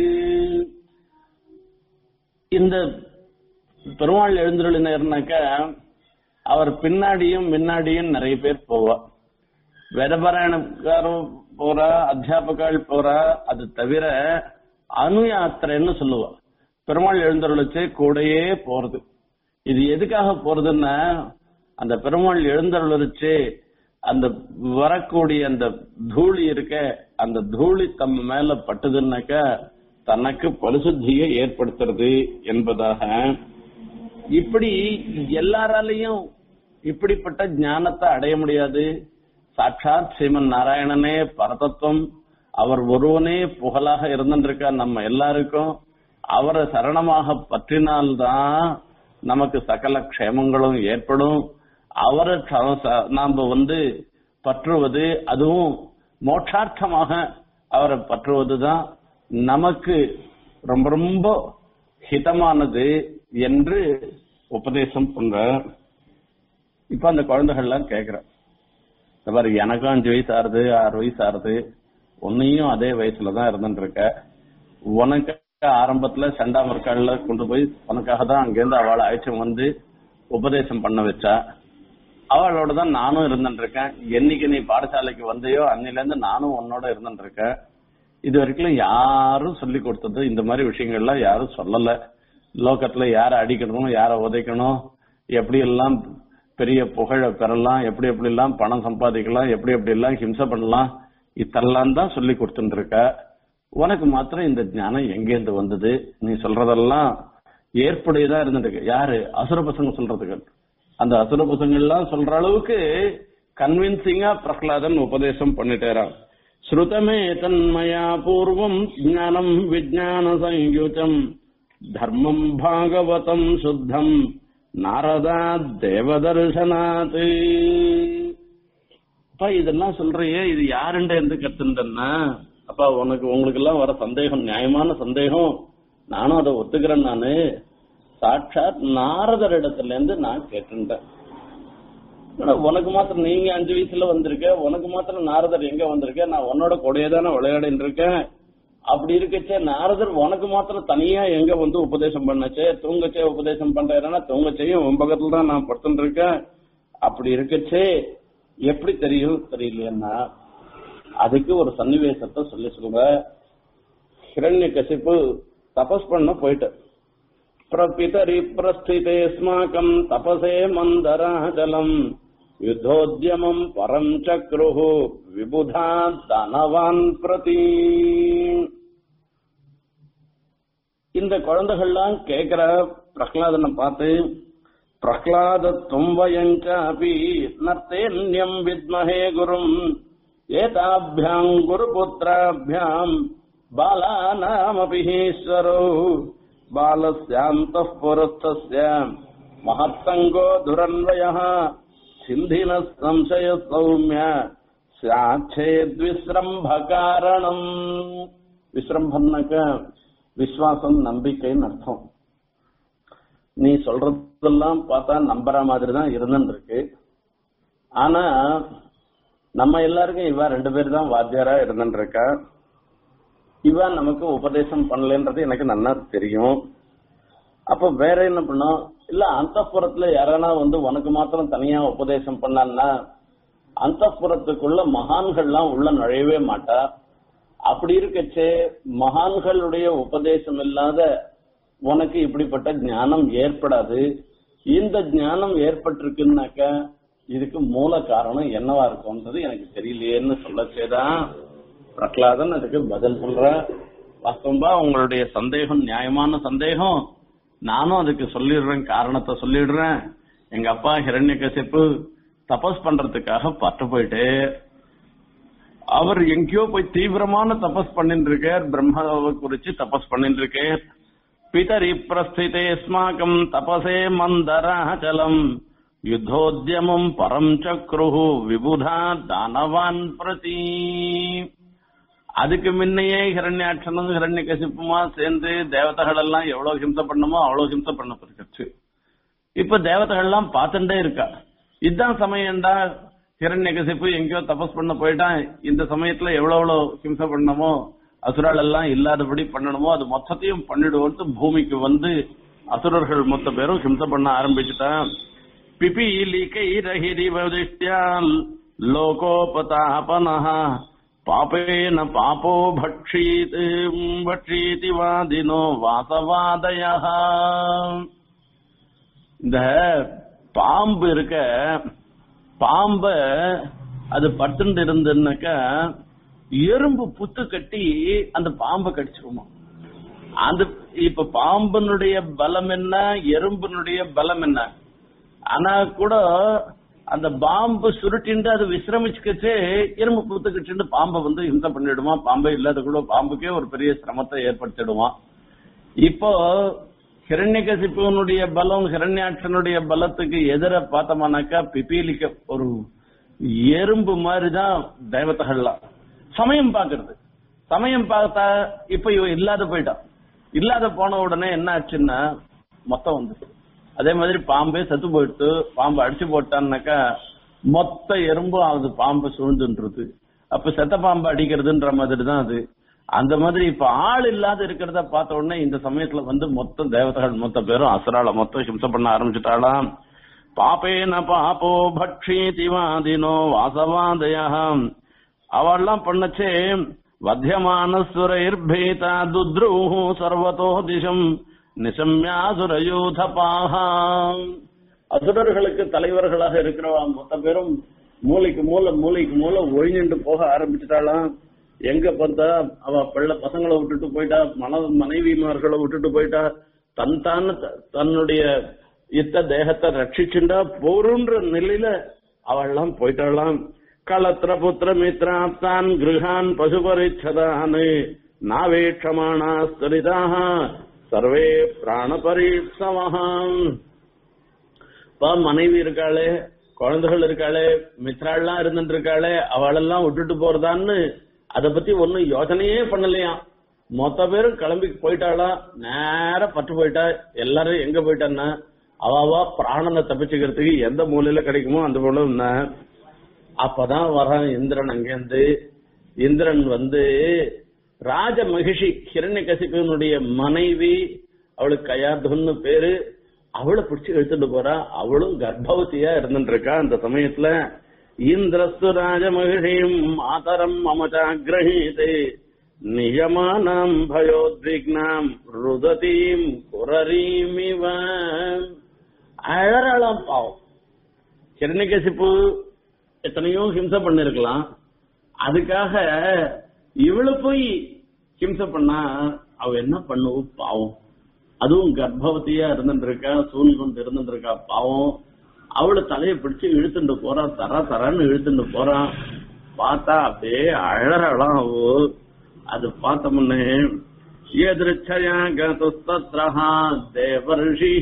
இந்த பெருமாள் எழுந்துருளினர்னாக்க அவர் பின்னாடியும் முன்னாடியும் நிறைய பேர் போவா வேதபாராயணக்காரும் போறா அத்தியாபகால் போறா அது தவிர அணு யாத்திரைன்னு சொல்லுவா பெருமாள் எழுந்தருளிச்சே கூடையே போறது இது எதுக்காக போறதுன்னா அந்த பெருமாள் எழுந்தருளிச்சே அந்த வரக்கூடிய அந்த தூளி இருக்க அந்த தூளி தம்ம மேல பட்டுதுன்னாக்க தனக்கு பரிசுத்தியை ஏற்படுத்துறது என்பதாக இப்படி எல்லாராலையும் இப்படிப்பட்ட ஞானத்தை அடைய முடியாது சாட்சாத் ஸ்ரீமன் நாராயணனே பரதத்துவம் அவர் ஒருவனே புகழாக இருந்திருக்கா நம்ம எல்லாருக்கும் அவரை சரணமாக பற்றினால்தான் நமக்கு சகல க்ஷேமங்களும் ஏற்படும் அவரை ச- ச- நாம வந்து பற்றுவது அதுவும் மோட்சார்த்தமாக அவரை பற்றுவதுதான் நமக்கு ரொம்ப ரொம்ப ஹிதமானது என்று உபதேசம் பண்ற இப்ப அந்த குழந்தைகள்லாம் கேக்குற இந்த மாதிரி எனக்கும் அஞ்சு வயசு ஆறுது ஆறு வயசு ஆறுது உன்னையும் அதே வயசுல தான் இருந்துட்டு இருக்க உனக்கு ஆரம்பத்துல செண்டாமர்கால்ல கொண்டு போய் உனக்காக தான் அங்கேருந்து அவளை அழைச்சு வந்து உபதேசம் பண்ண வச்சா அவளோட தான் நானும் இருந்துட்டு இருக்கேன் என்னைக்கு நீ பாடசாலைக்கு வந்தையோ அன்னில இருந்து நானும் உன்னோட இருந்துட்டு இருக்கேன் இது வரைக்கும் யாரும் சொல்லி கொடுத்தது இந்த மாதிரி விஷயங்கள்லாம் யாரும் சொல்லல லோகத்துல யாரை அடிக்கணும் யாரை உதைக்கணும் எப்படி எல்லாம் பெரிய புகழ பெறலாம் எப்படி எப்படி எல்லாம் பணம் சம்பாதிக்கலாம் எப்படி எப்படி எல்லாம் ஹிம்சை பண்ணலாம் இதெல்லாம் தான் சொல்லி கொடுத்துட்டு இருக்க உனக்கு மாத்திரம் இந்த ஞானம் எங்கேருந்து வந்தது நீ சொல்றதெல்லாம் ஏற்புடையதா இருந்துட்டு யாரு அசுர பசங்க சொல்றதுக்கு அந்த அசுர பசங்க எல்லாம் சொல்ற அளவுக்கு கன்வின்சிங்கா பிரகலாதன் உபதேசம் பண்ணிட்டேரான் ஸ்ருதமே தன்மயா பூர்வம் ஞானம் விஜான சயுஜம் தர்மம் பாகவதம் சுத்தம் நாரதா தேவதர்சனாத் அப்பா இதெல்லாம் சொல்றியே இது யாருண்ட இருந்து கத்துண்டன்னா அப்பா உனக்கு உங்களுக்கு எல்லாம் வர சந்தேகம் நியாயமான சந்தேகம் நானும் அதை ஒத்துக்கிறேன் நானு சாட்சாத் நாரதர் இடத்துல இருந்து நான் கேட்டுட்டேன் ஆனா உனக்கு மாத்திரம் நீங்க அஞ்சு வயசுல வந்திருக்க உனக்கு மாத்திரம் நாரதர் எங்க வந்திருக்க நான் உன்னோட கூடயே தானே விளையாடிட்டு இருக்கேன் அப்படி இருக்கச்சே நாரதர் உனக்கு மாத்திரம் தனியா எங்க வந்து உபதேசம் பண்ணச்சே தூங்கச்சே உபதேசம் பண்றேன்னா தூங்கச்சேயும் உன் பக்கத்துல தான் நான் படுத்துட்டு இருக்கேன் அப்படி இருக்கச்சே எப்படி தெரியும் தெரியலையா அதுக்கு ஒரு சன்னிவேசத்தை சொல்லி சொல்லுங்க ஹிரண்ய கசிப்பு தபஸ் பண்ண போயிட்டு பிரபிதரி பிரஸ்திதே ஸ்மாக்கம் தபசே மந்தராஜலம் யுத்தோத்யமம் பரம் சக்ருஹு விபுதா தனவான் பிரதி இந்த குழந்தைகள்லாம் கேக்குற பிரகலாதனை பார்த்து பிரகலாத தும்பயஞ்சாபி நர்த்தேன்யம் வித்மஹே குரும் ஏதாபியாம் குருபுத்திராபியாம் பாலானாமபி ஈஸ்வரோ பாலஸ்யாந்தः पुरस्तस्य महत्सङ्गो दुरन्वयः सिन्धिनः संशय सौम्य சாட்சேத்விஸ்ரம்பகாரணம் விஸ்ரம்பன்னாக்க விஸ்வாசம் நம்பிக்கைன்னு அர்த்தம் நீ சொல்றதெல்லாம் பார்த்தா நம்புற மாதிரி தான் இருந்துட்டு இருக்கு ஆனா நம்ம எல்லாருக்கும் இவ ரெண்டு பேர் தான் வாத்தியாரா இருந்துட்டு இருக்கா இவ நமக்கு உபதேசம் பண்ணலன்றது எனக்கு நல்லா தெரியும் அப்ப வேற என்ன பண்ணும் இல்ல அந்த யாரானா வந்து உனக்கு மாத்திரம் தனியா உபதேசம் பண்ணான்னா அந்த புறத்துக்குள்ள மகான்கள்லாம் உள்ள நுழையவே மாட்டா அப்படி இருக்கச்சே மகான்களுடைய உபதேசம் இல்லாத உனக்கு இப்படிப்பட்ட ஞானம் ஏற்படாது இந்த ஞானம் ஏற்பட்டிருக்குன்னாக்க இதுக்கு மூல காரணம் என்னவா இருக்கும்ன்றது எனக்கு தெரியலையேன்னு சொல்லச்சேதான் பிரகலாதன் அதுக்கு பதில் சொல்ற வாஸ்தவம்பா உங்களுடைய சந்தேகம் நியாயமான சந்தேகம் நானும் அதுக்கு சொல்லிடுறேன் காரணத்தை சொல்லிடுறேன் எங்க அப்பா ஹிரண்ய தபஸ் பண்றதுக்காக பட்டு போயிட்டு அவர் எங்கேயோ போய் தீவிரமான தபஸ் பண்ணிட்டு இருக்கார் பிரம்மாவை குறிச்சு தபஸ் பண்ணிட்டு இருக்கார் பிதரி பிரஸ்திதே ஸ்மாக்கம் தபசே மந்தராச்சலம் யுத்தோத்யமம் பரம் சக்ருஹு விபுதா தானவான் பிரதி அதுக்கு முன்னையே ஹிரண்யாட்சனும் ஹிரண்ய கசிப்புமா சேர்ந்து தேவதைகள் எல்லாம் எவ்வளவு ஹிம்சை பண்ணமோ அவ்வளவு ஹிம்சை பண்ணப்பட்டிருச்சு இப்ப தேவதைகள் எல்லாம் பார்த்துட்டே இருக்கா இதுதான் சமயம்டா ஹிரண்ய கசிப்பு எங்கேயோ தபஸ் பண்ண போயிட்டான் இந்த சமயத்துல எவ்வளவு எவ்வளவு ஹிம்சை பண்ணமோ அசுரால் எல்லாம் இல்லாதபடி பண்ணணுமோ அது மொத்தத்தையும் பண்ணிடுவோம்னு பூமிக்கு வந்து அசுரர்கள் மொத்த பேரும் ஹிம்சை பண்ண ஆரம்பிச்சுட்டான் பிபீலிகைரஹிரிவதிஷ்யால் லோகோபதாபனः பாபேன பாபோ பக்ஷீத் பக்ஷீதி வாதினோ வாசவாதய இந்த பாம்பு இருக்க பாம்ப அது பட்டுண்டு இருந்துன்னாக்கா எறும்பு புத்து கட்டி அந்த பாம்பை கடிச்சிருமா அந்த இப்ப பாம்பனுடைய பலம் என்ன எறும்பினுடைய பலம் என்ன ஆனா கூட அந்த பாம்பு சுருட்டிண்டு அது விசிரமிச்சுக்கச்சே எறும்பு புத்துக்கிட்டு பாம்பை வந்து ஹிம்சை பண்ணிடுமா பாம்பே இல்லாத கூட பாம்புக்கே ஒரு பெரிய சிரமத்தை ஏற்படுத்திடுவான் இப்போ ஹிரண்யகசிப்புவனுடைய பலம் ஹிரண்யாட்சனுடைய பலத்துக்கு எதிர பார்த்தோம்னாக்கா பிபீலிக்க ஒரு எறும்பு மாதிரிதான் தேவதைகள்லாம் சமயம் பாக்குறது சமயம் பார்த்தா இப்ப இவ இல்லாத போயிட்டான் இல்லாத போன உடனே என்ன ஆச்சுன்னா மொத்தம் வந்து அதே மாதிரி பாம்பே செத்து போயிட்டு பாம்பு அடிச்சு போட்டான்னாக்கா மொத்த எறும்பும் அது பாம்பை சூழ்ந்துன்றது அப்ப செத்த பாம்பு அடிக்கிறதுன்ற மாதிரி தான் அது அந்த மாதிரி இப்ப ஆள் இல்லாத இருக்கிறத பார்த்த உடனே இந்த சமயத்துல வந்து மொத்த தேவதைகள் மொத்த பேரும் அசுரால மொத்தம் ஹிம்சை பண்ண ஆரம்பிச்சுட்டாளாம் பாப்பேன பாப்போ பக்ஷீதி வாதினோ வாசவாதயம் அவெல்லாம் பண்ணச்சே வத்தியமானஸ்வரைர்பீதா துத்ரூஹு சர்வதோ திசம் நிசம்யாசுரயூத பாகாம் அசுரர்களுக்கு தலைவர்களாக இருக்கிறவா மொத்த பேரும் மூளைக்கு மூளை மூளைக்கு மூளை ஒழிஞ்சுட்டு போக ஆரம்பிச்சுட்டாளாம் எங்க பார்த்தா அவ பிள்ளை பசங்களை விட்டுட்டு போயிட்டா மன மனைவிமார்களை விட்டுட்டு போயிட்டா தன் தான் தன்னுடைய இத்த தேகத்தை ரட்சிச்சுண்டா போருன்ற நிலையில அவள்லாம் போயிட்டாளாம் களத்திர புத்திர மித்ராப்தான் கிருஹான் பசுபரிச்சதான் நாவேட்சமானா ஸ்தரிதாக சர்வே பிராணபரீப்சவகாம் இப்ப மனைவி இருக்காளே குழந்தைகள் இருக்காளே மித்ராள்லாம் இருந்துட்டு இருக்காளே அவளெல்லாம் விட்டுட்டு போறதான்னு அத பத்தி ஒன்னும் யோசனையே பண்ணலையாம் மொத்த பேரும் கிளம்பி போயிட்டாளா நேர பட்டு போயிட்டா எல்லாரும் எங்க போயிட்டான்னா அவாவா பிராணனை தப்பிச்சுக்கிறதுக்கு எந்த மூலையில கிடைக்குமோ அந்த மூலம் என்ன அப்பதான் வரான் இந்திரன் அங்கேருந்து இந்திரன் வந்து ராஜ மகிஷி ஹிரண்ய கசிபனுடைய மனைவி அவளுக்கு கயாதுன்னு பேரு அவளை பிடிச்சு இழுத்துட்டு போறா அவளும் கர்ப்பவதியா இருந்துட்டு இருக்கா அந்த சமயத்துல இந்திரஸ்து ராஜ மகிஷியும் மாதரம் மமச்சாகிரஹீதே நியமானாம் பயோத்விக்னாம் ருததீம் குரரீமிவ அழறாளாம் பாவம் கிரண்யகசிப்பு எத்தனையோ ஹிம்சை பண்ணிருக்கலாம் அதுக்காக இவளை போய் ஹிம்சை பண்ணா அவ என்ன பண்ணுவோம் பாவம் அதுவும் கர்ப்பவதியா இருந்துட்டு இருக்கா சூழ் கொண்டு இருந்துட்டு இருக்கா பாவம் அவளை தலையை பிடிச்சு இழுத்துட்டு போறா தர தரன்னு இழுத்துட்டு போறான் பார்த்தா அப்படியே அழறாளாம் அவ அது பார்த்த முன்னே எதிர்ச்சயா கதுஸ்தத்ரஹா தேவர்ஷி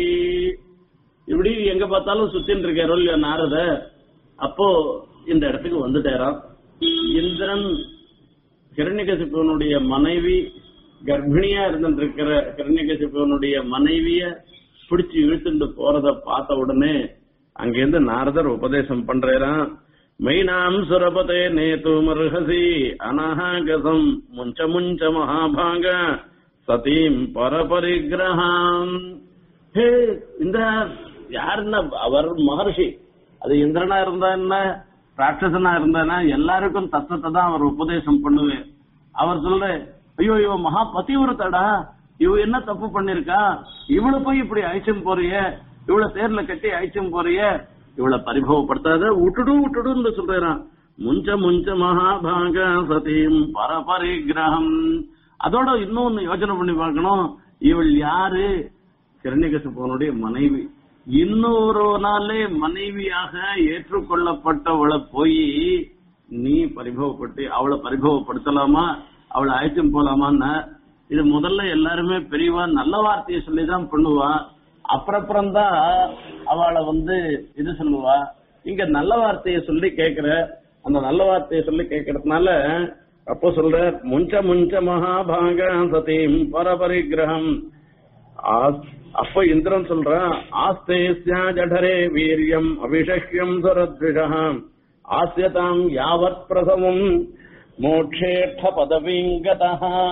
இப்படி எங்க பார்த்தாலும் சுத்தின்னு இருக்காரோ இல்லையா நாரத அப்போ இந்த இடத்துக்கு வந்துட்டாராம் இந்திரன் கிரண்யகசிபவனுடைய மனைவி கர்ப்பிணியா இருந்திருக்கிற கிரண்யகசிபவனுடைய மனைவிய பிடிச்சு இழுத்துட்டு போறத பார்த்த உடனே அங்கிருந்து நாரதர் உபதேசம் பண்றாராம் மைனாம் சுரபதே நேத்து மர்ஹசி அனஹாகசம் முஞ்ச முஞ்ச மகாபாக சதீம் பரபரிகிரகாம் ஹே இந்திரா யாருன்னா அவர் மகர்ஷி அது இந்திரனா இருந்தா என்ன ராட்சசனா இருந்தானா எல்லாருக்கும் தத்துவத்தை தான் அவர் உபதேசம் பண்ணுவேன் அவர் சொல்ற ஐயோ இவ மகா பதிவிரத்தடா இவ என்ன தப்பு பண்ணிருக்கா இவளை போய் இப்படி அழைச்சும் போறிய இவளை தேர்ல கட்டி அழைச்சும் போறிய இவளை பரிபவப்படுத்தாத விட்டுடு விட்டுடுன்னு சொல்றான் முஞ்ச முஞ்ச மகாபாக சதீம் பரபரிகிரகம் அதோட இன்னொன்னு யோசனை பண்ணி பார்க்கணும் இவள் யாரு கிரண்யகசிபவனுடைய மனைவி இன்னொரு நாளே மனைவியாக ஏற்றுக்கொள்ளப்பட்டவளை போய் நீ பரிபவப்பட்டு அவளை பரிபவப்படுத்தலாமா அவளை அழைச்சும் போலாமான்னா இது முதல்ல எல்லாருமே பெரியவா நல்ல வார்த்தையை சொல்லிதான் பண்ணுவா அப்புறம் தான் அவளை வந்து இது சொல்லுவா இங்க நல்ல வார்த்தையை சொல்லி கேக்குற அந்த நல்ல வார்த்தையை சொல்லி கேட்கறதுனால அப்போ சொல்ற முஞ்ச முஞ்ச மகாபாக சதீம் பரபரிகிரகம் ஆஸ்- அப்ப இந்திரன் சொல்றான் ஆஸ்தேஸ்யா ஜடரே வீரியம் அபிஷக்யம் சுரத்விஷம் ஆசியதாம் யாவத் பிரசவம் மோட்சேட்ட பதவிங்கதா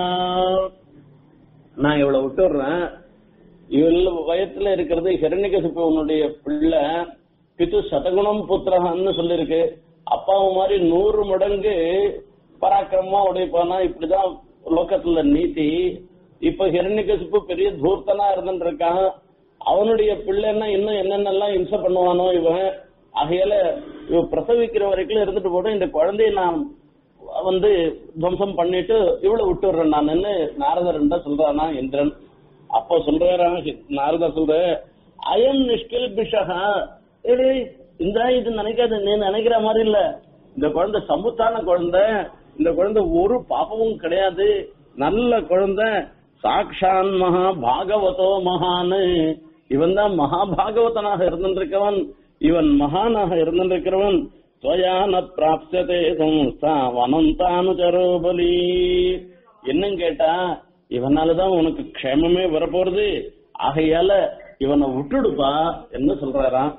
நான் இவ்வளவு விட்டுடுறேன் இவள் வயத்துல இருக்கிறது ஹிரண்யகசிபவனுடைய பிள்ளை பிது சதகுணம் புத்திரகான்னு சொல்லிருக்கு அப்பாவு மாதிரி நூறு மடங்கு பராக்கிரமமா உடைப்பானா இப்படிதான் லோகத்துல நீதி இப்ப ஹிரண்யகசிப்பு பெரிய தூர்த்தனா இருந்துட்டு இருக்கான் அவனுடைய பிள்ளைன்னா இன்னும் என்னென்னலாம் இம்சை பண்ணுவானோ இவன் ஆகையால இவ பிரசவிக்கிற வரைக்கும் இருந்துட்டு போட்டு இந்த குழந்தைய நான் வந்து துவம்சம் பண்ணிட்டு இவ்வளவு விட்டுடுறேன் நான் நாரதர் சொல்றானா இந்திரன் அப்போ சொல்றாராம் நாரதா சொல்ற அயம் நிஷ்கில் பிஷகா ஏய் இந்திரா இது நினைக்காத நீ நினைக்கிற மாதிரி இல்ல இந்த குழந்தை சமுத்தான குழந்தை இந்த குழந்தை ஒரு பாப்பமும் கிடையாது நல்ல குழந்தை சாக்ஷான் மகா பாகவதோ மகான்னு இவன் தான் மகா பாகவதனாக இருந்திருக்கவன் இவன் மகானாக இருந்திருக்கிறவன் துவயான பிராப்சதே சம்ஸ்தா வனந்தானுச்சரோ பலி என்னன்னு கேட்டா இவனாலதான் உனக்கு க்ஷேமமே வரப்போறது ஆகையால இவனை விட்டுடுப்பா என்ன சொல்றாராம்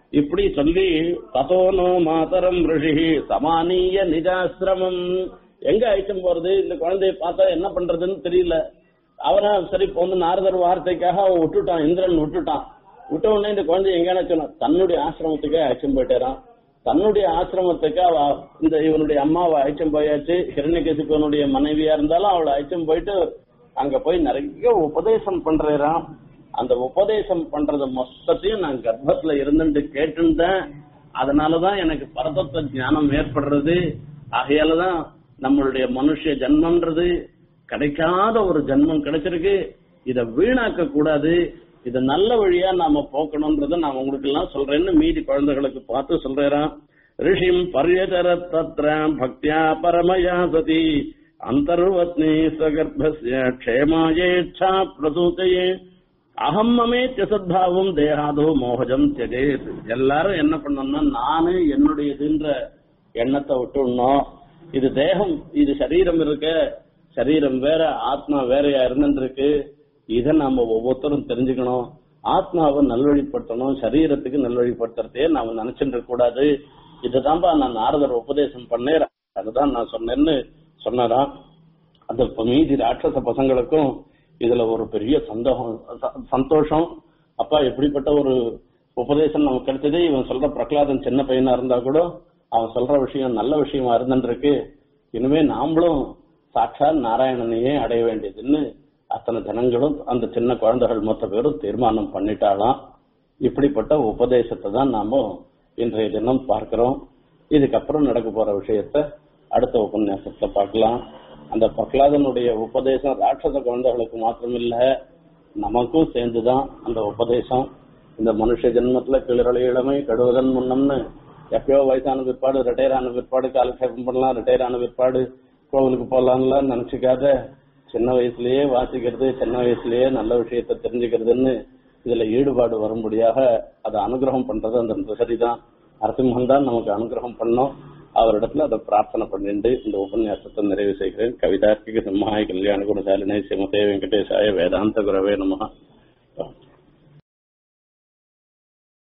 இப்படி சொல்லி ததோனோ மாதரம் ரிஷி சமானிய நிஜாசிரமம் எங்க அழைச்சும் போறது இந்த குழந்தைய பார்த்தா என்ன பண்றதுன்னு தெரியல அவனா சரி இப்போ வந்து நாரதர் வார்த்தைக்காக அவன் விட்டுட்டான் இந்திரன் விட்டுட்டான் விட்ட உடனே இந்த குழந்தை எங்கன்னு சொன்னான் தன்னுடைய ஆசிரமத்துக்கே அழைச்சும் போயிட்டாரான் தன்னுடைய ஆசிரமத்துக்கு அவ இந்த இவனுடைய அம்மாவை அழைச்சும் போயாச்சு ஹிரண்யகசிபனுடைய மனைவியா இருந்தாலும் அவளை அழைச்சும் போயிட்டு அங்க போய் நிறைய உபதேசம் பண்றான் அந்த உபதேசம் பண்றது மொத்தத்தையும் நான் கர்ப்பத்துல இருந்துட்டு கேட்டுட்டேன் அதனாலதான் எனக்கு பரதத்துவ ஞானம் ஏற்படுறது ஆகையாலதான் நம்மளுடைய மனுஷ ஜன்மன்றது கிடைக்காத ஒரு ஜன்மம் கிடைச்சிருக்கு இத வீணாக்க கூடாது இத நல்ல வழியா நாம போக்கணும்ன்றத நான் உங்களுக்கு எல்லாம் சொல்றேன்னு மீதி குழந்தைகளுக்கு பார்த்து சொல்றேன் ரிஷிம் பரியதர தத்ர பக்தியா பரமயா சதி அந்தர்வத்னி சகர்ப்பஸ்ய க்ஷேமாயேட்சா பிரசூத்தையே அகம் மமேத்திய சத்பாவம் தேகாதோ மோகஜம் தியஜேத் எல்லாரும் என்ன பண்ணணும்னா நானு என்னுடையதுன்ற எண்ணத்தை விட்டுடணும் இது தேகம் இது சரீரம் இருக்க சரீரம் வேற ஆத்மா வேறையா இருந்துருக்கு இதை நாம ஒவ்வொருத்தரும் தெரிஞ்சுக்கணும் ஆத்மாவை நல்வழிப்படுத்தணும் சரீரத்துக்கு நல்வழிப்படுத்துறதே நாம நினைச்சுட்டு இருக்க கூடாது இதுதான்பா நான் நாரதர் உபதேசம் பண்ணேன் அதுதான் நான் சொன்னேன்னு சொன்னாராம் அந்த இப்ப மீதி ராட்சச பசங்களுக்கும் இதுல ஒரு பெரிய சந்தோஷம் ச- சந்தோஷம் அப்பா எப்படிப்பட்ட ஒரு உபதேசம் நமக்கு கிடைச்சது இவன் சொல்ற பிரகலாதன் சின்ன பையனா இருந்தா கூட அவன் சொல்ற விஷயம் நல்ல விஷயமா இருந்துருக்கு இனிமே நாமளும் சாட்சாத் நாராயணனையே அடைய வேண்டியதுன்னு அத்தனை ஜனங்களும் அந்த சின்ன குழந்தைகள் மொத்த பேரும் தீர்மானம் பண்ணிட்டாலாம் இப்படிப்பட்ட உபதேசத்தை தான் நாம இன்றைய தினம் பார்க்கிறோம் இதுக்கப்புறம் நடக்க போற விஷயத்த அடுத்த உபன்யாசத்துல பார்க்கலாம் அந்த பிரகலாதனுடைய உபதேசம் ராட்சச குழந்தைகளுக்கு மாத்திரமில்ல நமக்கும் சேர்ந்துதான் அந்த உபதேசம் இந்த மனுஷ ஜென்மத்துல கிளறலை இளமை கடுவதன் முன்னம்னு எப்பயோ வயசான பிற்பாடு ரிட்டையர் ஆன பிற்பாடு காலக்ஷேபம் பண்ணலாம் ரிட்டையர் ஆன பிற்பாடு கோவிலுக்கு போலாம்லாம் நினைச்சுக்காத சின்ன வயசுலயே வாசிக்கிறது சின்ன வயசுலயே நல்ல விஷயத்தை தெரிஞ்சுக்கிறதுன்னு இதுல ஈடுபாடு வரும்படியாக அதை அனுகிரகம் பண்றது அந்த நிருசரி தான் நரசிம்மன் தான் நமக்கு அனுகிரகம் பண்ணோம் அவரிடத்துல அதை பிரார்த்தனை பண்ணிட்டு இந்த உபன்யாசத்தை நிறைவு செய்கிறேன் கவிதார்க்கிக சிம்மாய் கல்யாண குணசாலினை சிமதே வெங்கடேசாய வேதாந்த குரவே நமஹ